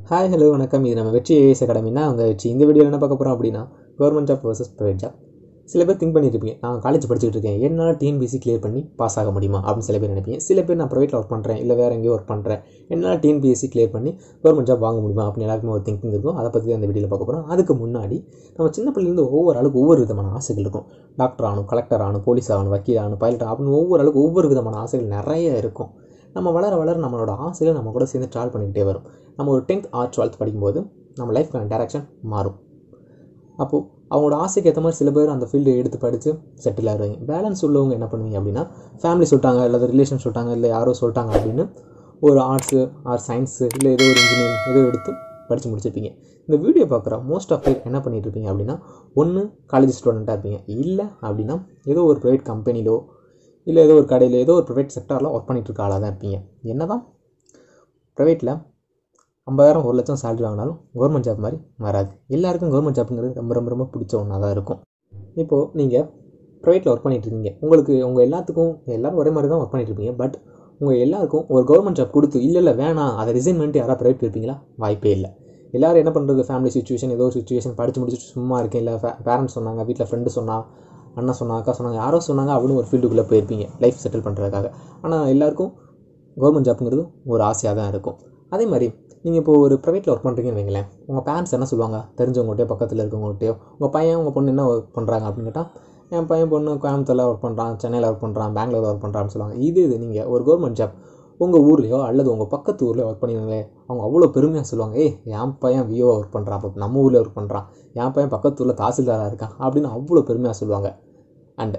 hi hello வணக்கம் இது நம்ம வெற்றி ஏஎஸ் அகாடமினா அவங்க வெற்றி இந்த வீடியோவில் என்ன பார்க்க போகிறோம் அப்படின்னா government job versus private job சில பேர் திங்க் பண்ணிட்டு இருப்பீங்க நான் காலேஜ் படிச்சுட்டு இருக்கேன் என்னால் டிஎன்பிசி கிளியர் பண்ணி பாஸ் ஆக முடியுமா அப்படின்னு சில பேர் நினைப்பீங்க சில பேர் நான் ப்ரைவேட்டில் ஒர்க் பண்ணுறேன் இல்லை வேறு எங்கேயோ ஒர்க் பண்ணுறேன் என்னால் டிஎன்பிஎஸ்சி கிளியர் பண்ணி கவர்மெண்ட் ஜாப் வாங்க முடியுமா அப்படின்னு எல்லாருக்குமே ஒரு திங்கிங் இருக்கும் அதை பற்றி தான் இந்த வீடியோவில் பார்க்க போகிறோம் அதுக்கு முன்னாடி நம்ம சின்ன பிள்ளைலேருந்து ஒவ்வொரு ஆளுக்கு ஒவ்வொரு விதமான ஆசைகள் இருக்கும் டாக்டர் ஆகணும் கலெக்டர் ஆகணும் போலீஸ் ஆகணும் வக்கீல் ஆகணும் பைலட் அப்படின்னு ஒவ்வொரு ஆளுக்கு ஒவ்வொரு விதமான ஆசைகள் நிறைய இருக்கும் நம்ம வளர வளர நம்மளோட ஆசைகள் நம்ம கூட சேர்ந்து ட்ராவல் பண்ணிக்கிட்டே வரும் நம்ம ஒரு டென்த் ஆர் டுவெல்த் படிக்கும்போது நம்ம லைஃப்க்கான டேரக்ஷன் மாறும் அப்போது அவங்களோட ஆசைக்கு ஏற்ற மாதிரி சில பேர் அந்த ஃபீல்டை எடுத்து படித்து செட்டில் ஆகிடுவாங்க பேலன்ஸ் உள்ளவங்க என்ன பண்ணுவீங்க அப்படின்னா ஃபேமிலி சொல்லிட்டாங்க இல்லை ரிலேஷன் சொல்லிட்டாங்க இல்லை யாரோ சொல்லிட்டாங்க அப்படின்னு ஒரு ஆர்ட்ஸு ஆர் சயின்ஸு இல்லை ஏதோ ஒரு இன்ஜினியரிங் ஏதோ எடுத்து படித்து முடிச்சிருப்பீங்க இந்த வீடியோ பார்க்குற மோஸ்ட் ஆஃப் பேர் என்ன பண்ணிட்டு இருப்பீங்க அப்படின்னா ஒன்று காலேஜ் ஸ்டூடெண்ட்டாக இருப்பீங்க இல்லை அப்படின்னா ஏதோ ஒரு ப்ரைவேட் கம்பெனிலோ இல்லை ஏதோ ஒரு கடையில் ஏதோ ஒரு ப்ரைவேட் செக்டாரில் ஒர்க் பண்ணிட்டு இருக்க ஆளாக தான் இருப்பீங்க என்ன தான் ப்ரைவேட்டில் ஐம்பதாயிரம் ஒரு லட்சம் சேலரி வாங்கினாலும் கவர்மெண்ட் ஜாப் மாதிரி வராது எல்லாருக்கும் கவர்மெண்ட் ஜாப்புங்கிறது ரொம்ப ரொம்ப ரொம்ப பிடிச்ச ஒன்றா தான் இருக்கும் இப்போது நீங்கள் ப்ரைவேட்டில் ஒர்க் பண்ணிட்டு இருக்கீங்க உங்களுக்கு உங்கள் எல்லாத்துக்கும் எல்லாரும் ஒரே மாதிரி தான் ஒர்க் பண்ணிட்டு இருப்பீங்க பட் உங்கள் எல்லாருக்கும் ஒரு கவர்மெண்ட் ஜாப் கொடுத்து இல்லை இல்லை வேணாம் அதை ரிசைன் பண்ணிட்டு யாராவது ப்ரைவேட் போயிருப்பீங்களா வாய்ப்பே இல்லை எல்லாரும் என்ன பண்ணுறது ஃபேமிலி சுச்சுவேஷன் ஏதோ ஒரு சுச்சுவேஷன் படித்து முடிச்சுட்டு சும்மா இருக்கேன் இல்லை பேரண்ட்ஸ் சொன்னாங்க வீட்டில் ஃப்ரெண்டு சொன்னா அண்ணா சொன்னாங்க அக்கா சொன்னாங்க யாரோ சொன்னாங்க அப்படின்னு ஒரு ஃபீல்டுக்குள்ளே போயிருப்பீங்க லைஃப் செட்டில் பண்ணுறதுக்காக ஆனால் எல்லாருக்கும் கவர்மெண்ட் ஜாப்புங்கிறது ஒரு ஆசையாக தான் இருக்கும் அதே மாதிரி நீங்கள் இப்போ ஒரு ப்ரைவேட்டில் ஒர்க் பண்ணுறீங்கன்னு வைங்களேன் உங்கள் பேரண்ட்ஸ் என்ன சொல்லுவாங்க தெரிஞ்சவங்கள்ட்டயோ பக்கத்தில் இருக்கவங்கள்ட்டயோ உங்கள் பையன் உங்கள் பொண்ணு என்ன ஒர்க் பண்ணுறாங்க அப்படின்னு கேட்டால் என் பையன் பொண்ணு கோயம்புத்தூரில் ஒர்க் பண்ணுறான் சென்னையில் ஒர்க் பண்ணுறான் பெங்களூரில் ஒர்க் பண்ணுறான்னு சொல்லுவாங்க இது இது நீங்கள் ஒரு கவர்மெண்ட் ஜாப் உங்கள் ஊர்லேயோ அல்லது உங்கள் பக்கத்து ஊரில் ஒர்க் பண்ணிடுங்களே அவங்க அவ்வளோ பெருமையாக சொல்லுவாங்க ஏய் என் பையன் விஓ ஒர்க் பண்ணுறான் அப்போ நம்ம ஊரில் ஒர்க் பண்ணுறான் என் பையன் பக்கத்து ஊரில் தாசில்தாராக இருக்கான் அப்படின்னு அவ்வளோ பெருமையாக சொல்லுவாங்க அண்ட்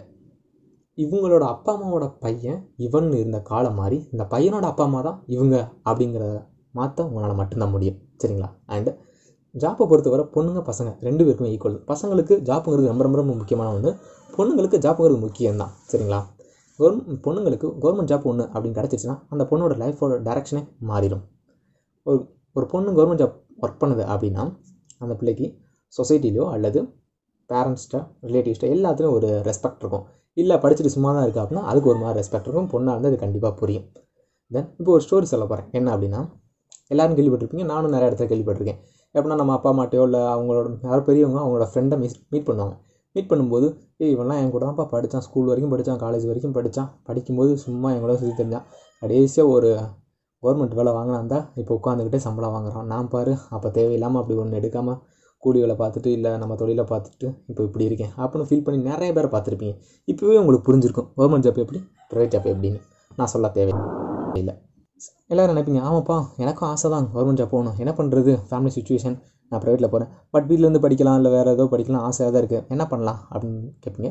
இவங்களோட அப்பா அம்மாவோட பையன் இவன் இருந்த காலம் மாதிரி இந்த பையனோட அப்பா அம்மா தான் இவங்க அப்படிங்கிறத மாற்ற உங்களால் மட்டும்தான் முடியும் சரிங்களா அண்டு ஜாப்பை பொறுத்தவரை பொண்ணுங்க பசங்க ரெண்டு பேருக்குமே ஈக்குவல் பசங்களுக்கு ஜாப்புங்கிறது ரொம்ப ரொம்ப ரொம்ப முக்கியமான ஒன்று பொண்ணுங்களுக்கு ஜாப்புங்கிறது முக்கியம்தான் சரிங்களா கவர்மெண்ட் பொண்ணுங்களுக்கு கவர்மெண்ட் ஜாப் ஒன்று அப்படின்னு கிடச்சிச்சின்னா அந்த பொண்ணோட லைஃபோட டேரக்ஷனே மாறிடும் ஒரு ஒரு பொண்ணு கவர்மெண்ட் ஜாப் ஒர்க் பண்ணுது அப்படின்னா அந்த பிள்ளைக்கு சொசைட்டிலையோ அல்லது பேரண்ட்ஸ்கிட்ட ரிலேட்டிவ்ஸ்கிட்ட எல்லாத்துலேயும் ஒரு ரெஸ்பெக்ட் இருக்கும் இல்லை படிச்சுட்டு சும்மா தான் இருக்குது அப்படின்னா அதுக்கு ஒரு மாதிரி ரெஸ்பெக்ட் இருக்கும் பொண்ணாக இருந்தால் அது கண்டிப்பாக புரியும் தென் இப்போ ஒரு ஸ்டோரி சொல்ல போகிறேன் என்ன அப்படின்னா எல்லாரும் கேள்விப்பட்டிருப்பீங்க நானும் நிறைய இடத்துல கேள்விப்பட்டிருக்கேன் எப்படின்னா நம்ம அப்பா அம்மாட்டையோ இல்லை அவங்களோட யாரோ பெரியவங்க அவங்களோட ஃப்ரெண்டை மீட் மீட் பண்ணுவாங்க மீட் பண்ணும்போது ஏய் இவெல்லாம் என் கூட தான்ப்பா படித்தான் ஸ்கூல் வரைக்கும் படித்தான் காலேஜ் வரைக்கும் படித்தான் படிக்கும்போது சும்மா என் கூட சுற்றி தெரிஞ்சான் கடைசியாக ஒரு கவர்மெண்ட் வேலை வாங்கினா இப்போ உட்காந்துக்கிட்டே சம்பளம் வாங்குறான் நான் பாரு அப்போ தேவையில்லாமல் அப்படி ஒன்று எடுக்காமல் கூலி வேலை பார்த்துட்டு இல்லை நம்ம தொழிலை பார்த்துட்டு இப்போ இப்படி இருக்கேன் அப்படின்னு ஃபீல் பண்ணி நிறைய பேரை பார்த்துருப்பீங்க இப்போவே உங்களுக்கு புரிஞ்சிருக்கும் கவர்மெண்ட் ஜாப் எப்படி ப்ரைவேட் ஜாப் எப்படின்னு நான் சொல்ல தேவையில்லை எல்லோரும் நினைப்பீங்க ஆமாப்பா எனக்கும் ஆசை தான் கவர்மெண்ட் ஜாப் போகணும் என்ன பண்ணுறது ஃபேமிலி சுச்சுவேஷன் நான் ப்ரைவேட்டில் போகிறேன் பட் வீட்டிலேருந்து படிக்கலாம் இல்லை வேறு ஏதோ படிக்கலாம் ஆசையாக தான் இருக்குது என்ன பண்ணலாம் அப்படின்னு கேட்பீங்க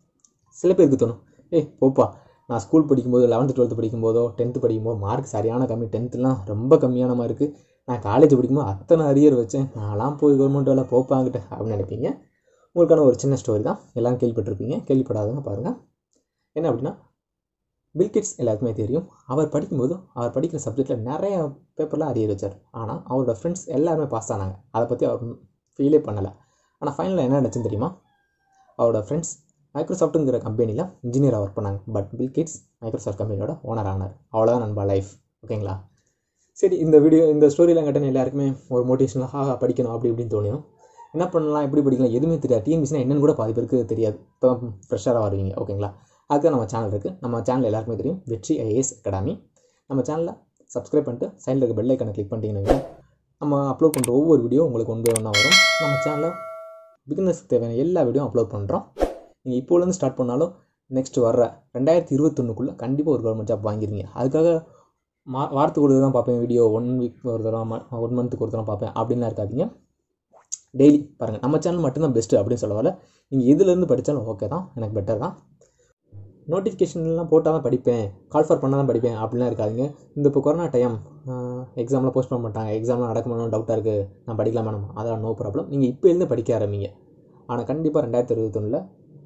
சில பேருக்கு தோணும் ஏய் போப்பா நான் ஸ்கூல் படிக்கும்போது லெவன்த்து டுவெல்த்து படிக்கும்போதோ டென்த்து படிக்கும்போது மார்க் சரியான கம்மி டென்த்துலாம் ரொம்ப கம்மியான மார்க்கு நான் காலேஜ் படிக்கும்போது அத்தனை அரியர் வச்சேன் நான்லாம் போய் கவர்மெண்ட் வேலை போப்பாங்கிட்ட அப்படின்னு நினைப்பீங்க உங்களுக்கான ஒரு சின்ன ஸ்டோரி தான் எல்லாம் கேள்விப்பட்டிருப்பீங்க கேள்விப்படாதவங்க பாருங்கள் என்ன அப்படின்னா பில்கிட்ஸ் எல்லாருக்குமே தெரியும் அவர் படிக்கும்போது அவர் படிக்கிற சப்ஜெக்டில் நிறைய பேப்பரில் அரியர் வச்சார் ஆனால் அவரோட ஃப்ரெண்ட்ஸ் எல்லாருமே பாஸ் ஆனாங்க அதை பற்றி அவர் ஃபீலே பண்ணலை ஆனால் ஃபைனலில் என்ன நினச்சுன்னு தெரியுமா அவரோட ஃப்ரெண்ட்ஸ் மைக்ரோசாஃப்ட்டுங்கிற கம்பெனியில் இன்ஜினியராக ஒர்க் பண்ணாங்க பட் பில்கிட்ஸ் மைக்ரோசாஃப்ட் கம்பெனியோட ஓனர் ஆனார் அவ்வளோதான் நண்பா லைஃப் ஓகேங்களா சரி இந்த வீடியோ இந்த ஸ்டோரியெலாம் கேட்டேன்னு எல்லாருக்குமே ஒரு மோட்டிவேஷனாக ஹாஹா படிக்கணும் அப்படி இப்படின்னு தோணும் என்ன பண்ணலாம் எப்படி படிக்கலாம் எதுவுமே தெரியாது டிஎன்பிசினா என்னன்னு கூட பாதி பேருக்கு தெரியாது இப்போ ஃப்ரெஷ்ஷாக வருவீங்க ஓகேங்களா அதுக்கு நம்ம சேனல் இருக்குது நம்ம சேனல் எல்லாருக்குமே தெரியும் வெற்றி ஐஏஎஸ் அகாடமி நம்ம சேனலில் சப்ஸ்கிரைப் பண்ணிட்டு சைடில் இருக்க பெல் ஐக்கனை கிளிக் பண்ணிட்டீங்கன்னா நம்ம அப்லோட் பண்ணுற ஒவ்வொரு வீடியோ உங்களுக்கு ஒன் பை ஒன்றா வரும் நம்ம சேனலில் பிகினர்ஸ்க்கு தேவையான எல்லா வீடியோ அப்லோட் பண்ணுறோம் நீங்கள் இப்போலேருந்து ஸ்டார்ட் பண்ணாலும் நெக்ஸ்ட் வர்ற ரெண்டாயிரத்தி இருபத்தொன்னுக்குள்ளே கண்டிப்பாக ஒரு கவர்மெண்ட் ஜாப் வாங்கிடுவீங்க அதுக்காக மா வாரத்துக்கு ஒரு தான் பார்ப்பேன் வீடியோ ஒன் வீக் ஒரு தடவை ஒன் மந்த்துக்கு ஒரு தடவை பார்ப்பேன் அப்படின்லாம் இருக்காதிங்க டெய்லி பாருங்கள் நம்ம சேனல் மட்டும்தான் பெஸ்ட்டு அப்படின்னு சொல்ல வரல நீங்கள் எதுலேருந்து படித்தாலும் ஓகே தான் எனக்கு பெட்டர் தான் நோட்டிஃபிகேஷன்லாம் போட்டால் தான் படிப்பேன் கால் ஃபார் பண்ணால் தான் படிப்பேன் அப்படிலாம் இருக்காதிங்க இந்த இப்போ கொரோனா டைம் எக்ஸாம்லாம் போஸ்ட் பண்ண மாட்டாங்க எக்ஸாம்லாம் நடக்குமான்னு டவுட்டாக இருக்குது நான் படிக்கலாம் மேடம் அதெல்லாம் நோ ப்ராப்ளம் நீங்கள் இப்போ இருந்து படிக்க ஆரம்பிங்க ஆனால் கண்டிப்பாக ரெண்டாயிரத்தி இருபத்தொன்னில்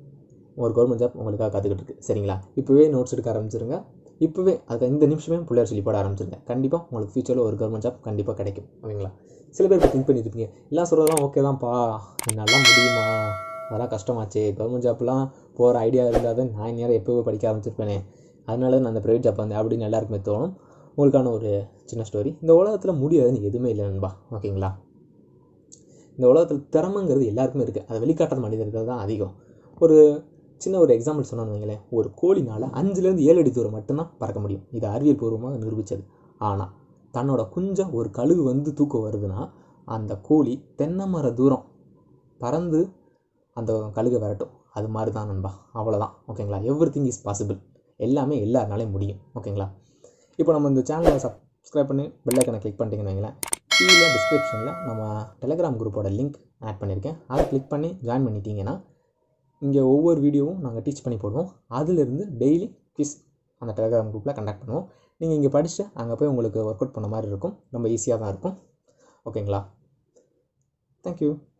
ஒரு கவர்மெண்ட் ஜாப் உங்களுக்காக காத்துக்கிட்டு இருக்குது சரிங்களா இப்போவே நோட்ஸ் எடுக்க ஆரம்பிச்சிருங்க இப்போவே அதுக்கு இந்த நிமிஷமே பிள்ளையார் சொல்லி போட ஆரம்பிச்சிருங்க கண்டிப்பாக உங்களுக்கு ஃபியூச்சரில் ஒரு கவர்மெண்ட் ஜாப் கண்டிப்பாக கிடைக்கும் ஓகேங்களா சில பேர் திங்க் பண்ணியிருப்பீங்க எல்லாம் சொல்கிறதெல்லாம் ஓகே தான்ப்பா என்னால் முடியுமா அதெல்லாம் கஷ்டமாச்சு கவர்மெண்ட் ஜாப்லாம் போகிற ஐடியா இருந்தால் தான் நான் நேரம் எப்போவே படிக்க ஆரம்பிச்சிருப்பேனே அதனால நான் அந்த ப்ரைவேட் ஜாப் வந்தேன் அப்படின்னு எல்லாருக்குமே தோணும் உங்களுக்கான ஒரு சின்ன ஸ்டோரி இந்த உலகத்தில் முடியாதுன்னு எதுவுமே இல்லை நண்பா ஓகேங்களா இந்த உலகத்தில் திறமைங்கிறது எல்லாருக்குமே இருக்குது அதை வெளிக்காட்டுற மனிதர்கள் தான் அதிகம் ஒரு சின்ன ஒரு எக்ஸாம்பிள் சொன்னோன்னு வைங்களேன் ஒரு கோழினால் அஞ்சுலேருந்து ஏழு அடி தூரம் மட்டும்தான் பறக்க முடியும் இது அறிவியல் பூர்வமாக நிரூபித்தது ஆனால் தன்னோட குஞ்சை ஒரு கழுகு வந்து தூக்க வருதுன்னா அந்த கோழி தென்னை மர தூரம் பறந்து அந்த கழுகை விரட்டும் அது மாதிரி தான் நண்பா அவ்வளோதான் ஓகேங்களா எவ்ரி திங் இஸ் பாசிபிள் எல்லாமே எல்லாருனாலையும் முடியும் ஓகேங்களா இப்போ நம்ம இந்த சேனலை சப்ஸ்கிரைப் பண்ணி பெல்லைக்கனை கிளிக் பண்ணிட்டீங்கன்னு வைங்களேன் கீழே டிஸ்கிரிப்ஷனில் நம்ம டெலகிராம் குரூப்போட லிங்க் ஆட் பண்ணியிருக்கேன் அதை கிளிக் பண்ணி ஜாயின் பண்ணிட்டீங்கன்னா இங்கே ஒவ்வொரு வீடியோவும் நாங்கள் டீச் பண்ணி போடுவோம் அதிலிருந்து டெய்லி குவிஸ் அந்த டெலகிராம் குரூப்பில் கண்டக்ட் பண்ணுவோம் நீங்கள் இங்கே படிச்சுட்டு அங்கே போய் உங்களுக்கு ஒர்க் அவுட் பண்ண மாதிரி இருக்கும் ரொம்ப ஈஸியாக தான் இருக்கும் ஓகேங்களா தேங்க்யூ